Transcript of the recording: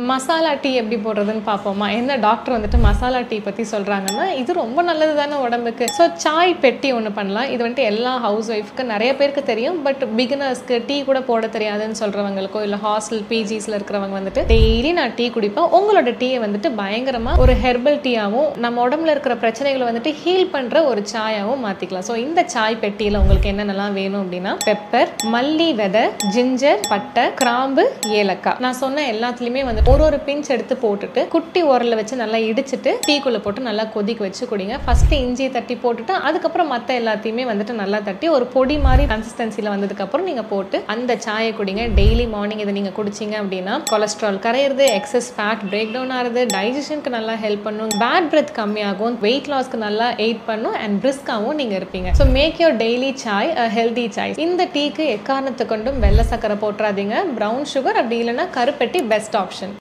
masala tea எப்படி போடுறதுன்னு பார்ப்போமா என்ன டாக்டர் வந்துட்டு மசாலா டீ பற்றி சொல்கிறாங்கன்னா இது ரொம்ப நல்லது தானே உடம்புக்கு ஸோ சாய் பெட்டி ஒன்று பண்ணலாம் இது வந்துட்டு எல்லா ஹவுஸ் ஒய்ஃப்க்கு நிறைய பேருக்கு தெரியும் பட் பிகினர்ஸ்க்கு டீ கூட போட தெரியாதுன்னு சொல்கிறவங்களுக்கோ இல்லை ஹாஸ்டல் பிஜிஸில் இருக்கிறவங்க வந்துட்டு டெய்லி நான் டீ குடிப்பேன் உங்களோட டீயை வந்துட்டு பயங்கரமாக ஒரு ஹெர்பல் டீயாகவும் நம்ம உடம்புல இருக்கிற பிரச்சனைகளை வந்துட்டு ஹீல் பண்ணுற ஒரு சாயாகவும் மாற்றிக்கலாம் ஸோ இந்த சாய் பெட்டியில் உங்களுக்கு என்னென்னலாம் வேணும் அப்படின்னா பெப்பர் மல்லி விதை ஜிஞ்சர் பட்டை கிராம்பு ஏலக்காய் நான் சொன்ன எல்லாத்துலேயுமே வந்து ஒரு ஒரு பிஞ்ச் எடுத்து போட்டுட்டு குட்டி உரல்ல வச்சு நல்லா இடிச்சிட்டு டீக்குள்ளே போட்டு நல்லா கொதிக்க வச்சு குடிங்க ஃபர்ஸ்ட் இஞ்சி தட்டி போட்டுட்டு அதுக்கப்புறம் மற்ற எல்லாத்தையுமே வந்துட்டு நல்லா தட்டி ஒரு பொடி மாதிரி கன்சிஸ்டன்சியில் வந்ததுக்கப்புறம் நீங்கள் போட்டு அந்த சாயை குடிங்க டெய்லி மார்னிங் இதை நீங்கள் குடிச்சிங்க அப்படின்னா கொலஸ்ட்ரால் கரையிறது எக்ஸஸ் ஃபேட் பிரேக் டவுன் ஆகுது டைஜஷனுக்கு நல்லா ஹெல்ப் பண்ணும் பேட் பிரெத் கம்மியாகும் வெயிட் லாஸ்க்கு நல்லா எய்ட் பண்ணும் அண்ட் பிரிஸ்காவும் நீங்கள் இருப்பீங்க so make your daily chai healthy chai இந்த டீக்கு எக்காரணத்தை கொண்டும் வெள்ளை சக்கரை போட்டுறாதீங்க ப்ரௌன் சுகர் அப்படி இல்லைன்னா கருப்பெட்டி பெஸ்ட் ஆப்ஷன்